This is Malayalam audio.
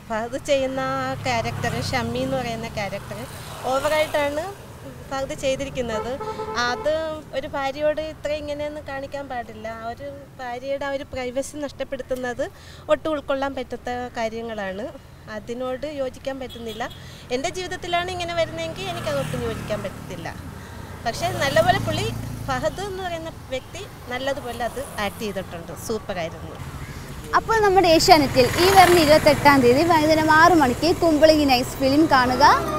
ഫഹദ് ചെയ്യുന്ന ആ ക്യാരക്ടർ ഷമ്മി എന്ന് പറയുന്ന ക്യാരക്ടർ ഓവറായിട്ടാണ് ഫഹദ് ചെയ്തിരിക്കുന്നത് അത് ഒരു ഭാര്യയോട് ഇത്ര ഇങ്ങനെയൊന്നും കാണിക്കാൻ പാടില്ല ആ ഒരു ഭാര്യയുടെ ആ ഒരു പ്രൈവസി നഷ്ടപ്പെടുത്തുന്നത് ഒട്ടും ഉൾക്കൊള്ളാൻ പറ്റാത്ത കാര്യങ്ങളാണ് അതിനോട് യോജിക്കാൻ പറ്റുന്നില്ല എൻ്റെ ജീവിതത്തിലാണ് ഇങ്ങനെ വരുന്നതെങ്കിൽ എനിക്കതൊട്ടും യോജിക്കാൻ പറ്റത്തില്ല പക്ഷേ നല്ലപോലെ പുള്ളി ഫഹദ് എന്ന് പറയുന്ന വ്യക്തി നല്ലതുപോലെ അത് ആക്ട് ചെയ്തിട്ടുണ്ട് സൂപ്പറായിരുന്നു അപ്പോൾ നമ്മുടെ ഏഷ്യാനെറ്റിൽ ഈ വരുന്ന ഇരുപത്തെട്ടാം തീയതി വൈകുന്നേരം ആറു മണിക്ക് കുമ്പളങ്ങി നൈസ് ഫിലിം കാണുക